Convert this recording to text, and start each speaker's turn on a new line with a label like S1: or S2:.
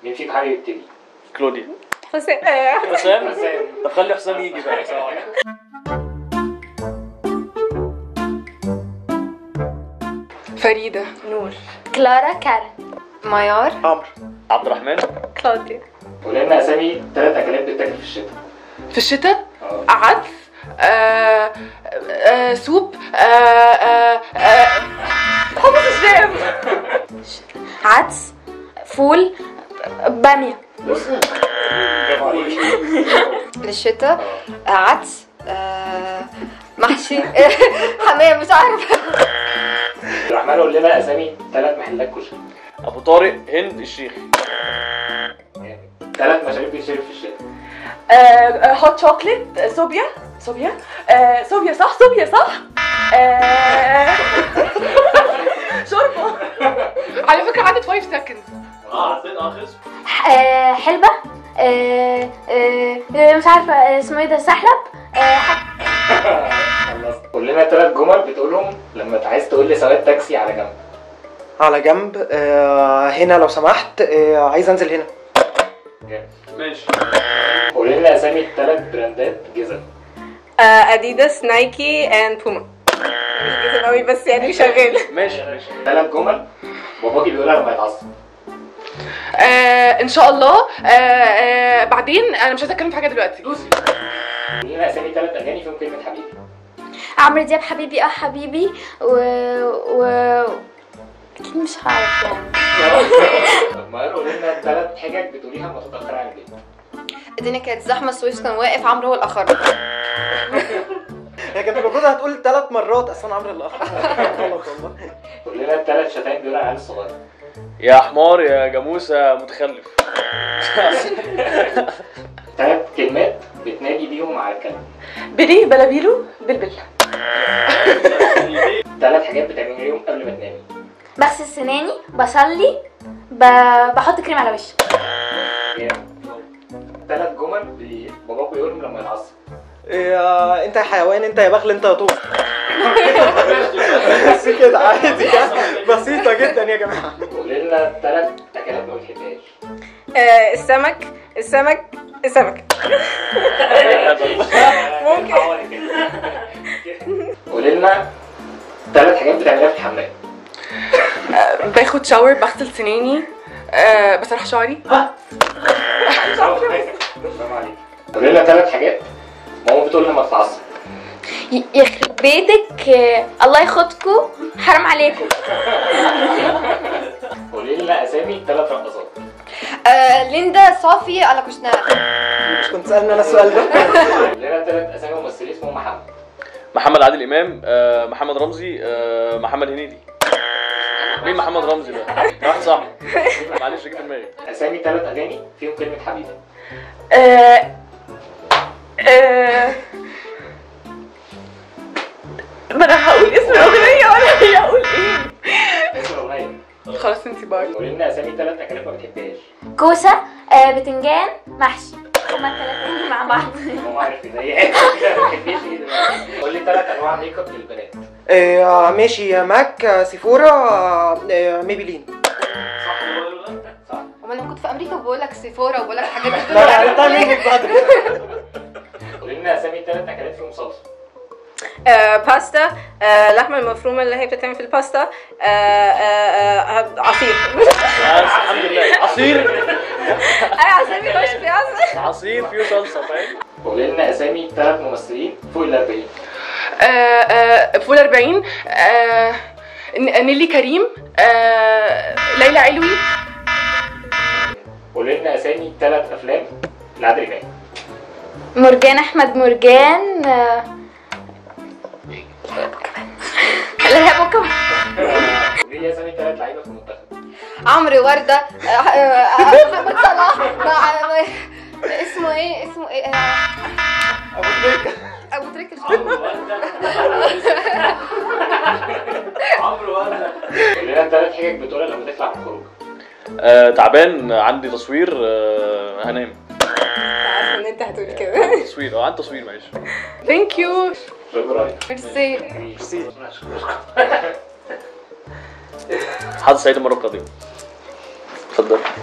S1: مين فيك حابب يبتدي؟
S2: كلوديا
S3: حسام آه،
S2: حسام
S1: حسام
S2: طب خلي حسام يجي بقى سلام عليكم
S3: فريدة
S4: نور كلارا كارن
S3: ميار
S2: عمرو عبد الرحمن
S3: كلاوديا
S1: قول لنا اسامي ثلاث اكلات بتتاكل في الشتاء
S3: في الشتاء
S1: اه
S3: عدس آه آه سوب آه آه آه حمص الشام
S4: عدس فول بامية
S1: برافو عليك
S4: للشتاء
S1: اه
S4: عدس آه، محشي حمام مش عارفة
S1: عبد الرحمن قول لنا اسامي ثلاث محلات كشري
S2: ابو طارق هند الشيخ
S1: ثلاث مشاريب بيتشرب في الشتاء
S3: هوت شوكليت صوبيا صوبيا آه صوبيا صح صوبيا صح آه شوربة على فكرة عدت 5 seconds
S2: اه عديت اه خلص
S4: آه، حلبة آه، آه، مش عارفة آه، اسمه ايه ده سحلب آه،
S1: خلصت قول لنا ثلاث جمل بتقولهم لما عايز تقول لي سواق تاكسي على جنب
S5: على جنب آه هنا لو سمحت آه عايز انزل هنا
S1: جامد.
S2: ماشي
S1: قول لنا اسامي ثلاث براندات جزم
S3: اديداس نايكي اند بوما مش جزم قوي بس يعني شغال
S2: ماشي ماشي
S1: ثلاث جمل باباكي بيقولها لما يتعصب
S3: آه ان شاء الله آه آه بعدين انا مش عايزه اتكلم في حاجه دلوقتي
S1: قول لنا اسامي ثلاث اغاني فيهم كلمه حبيبي
S4: عمرو دياب حبيبي اه حبيبي و و اكيد مش هعرف يعني
S1: طب ما قول لنا ثلاث حجج بتقوليها لما تتاخري عن البيت
S4: الدنيا كانت زحمه السويس كان واقف عمرو هو الاخر
S5: هي كانت المفروض هتقول ثلاث مرات اصلا عمرو اللي اخر غلط والله
S1: قول لنا الثلاث شتايم بيقولها العيال الصغيره
S2: يا حمار يا جاموسه متخلف
S1: ثلاث كلمات بتنادي بيهم على الكلام
S3: بلي بلابيلو بلبل
S1: ثلاث حاجات بتعمليهم قبل ما تنامي
S4: بغسل سناني بصلي ب... بحط كريم على وشي
S1: ثلاث جمل بي- باباكوا يقولهم لما يتعصب
S5: آه انت يا حيوان انت يا بخل انت يا طوب بس كده عادي بسيطة جدا يا جماعة
S1: قول لنا ثلاث اكلات ما بتحبهاش
S3: آه السمك السمك السمك ممكن.
S1: قول لنا ثلاث حاجات بتعمليها في الحمام
S3: باخد شاور بغسل سناني آه بسرح شعري
S1: برافو عليك قول لنا ثلاث حاجات ماما بتقول لما تتعصب
S4: ي- يخرب بيتك آه، الله ياخدكم حرام عليكم
S1: قول لنا اسامي ثلاث رقصات
S4: آه ليندا صافي على كشنار
S5: مش كنت سألني انا السؤال ده
S1: قول لنا ثلاث اسامي ممثلين اسمهم محمد
S2: محمد عادل امام آه، محمد رمزي آه، محمد هنيدي مين محمد رمزي ده؟ واحد صاحبي معلش جه في دماغي
S1: اسامي ثلاث اغاني فيهم كلمه حبيبي
S3: آه آه ما انا هقول اسم الاغنيه ولا هي اقول ايه
S1: اسم الاغنيه
S3: خلاص انتي باي
S1: قول لنا اسامي ثلاث اكلات ما بتحبهاش
S4: كوسه آه بتنجان محشي هما الثلاثه مع بعض
S1: ماما عارف ازاي ايه ما بتحبيش ايه دلوقتي قول لي ثلاث انواع ميك اب للبنات
S5: آه ماشي ماك آه، سيفورا آه ميبلين
S1: صح
S4: امال لما كنت في امريكا بقول لك سيفورا وبقول لك حاجات
S5: لا لا عرفتها منك بدري
S1: قول لنا اسامي ثلاث اكلات فيهم صلصه
S3: آه باستا آه لحمه المفرومه اللي هي بتتعمل في الباستا آه آه آه عصير
S2: آه، الحمد لله عصير
S3: اي عصير بيخش في عصير
S2: عصير فيه صلصه فاهم
S1: قول لنا اسامي ثلاث ممثلين فوق ال 40
S3: آه آه فول 40 آه ن- نيلي كريم آه ليلى علوي
S1: قول لنا اسامي ثلاث افلام لعادل امام
S4: مرجان احمد مرجان آه، الارهاب والكبح
S1: قول لي اسامي ثلاث لعيبه في المنتخب
S4: عمرو ورده آه، آه، محمد صلاح مع اسمه ايه اسمه ايه آه،
S5: ابو تريكة
S4: ابو تريكه
S1: قول لنا ثلاث حاجج بتقولها لما تطلع في الخروج
S2: آه، تعبان عندي تصوير آه، هنام
S3: عارفه ان انت هتقول كده
S2: تصوير اه عندي تصوير معلش
S3: ثانك يو
S1: شكرا
S4: ميرسي
S5: ميرسي.
S2: حظ سعيد المره القادمه اتفضل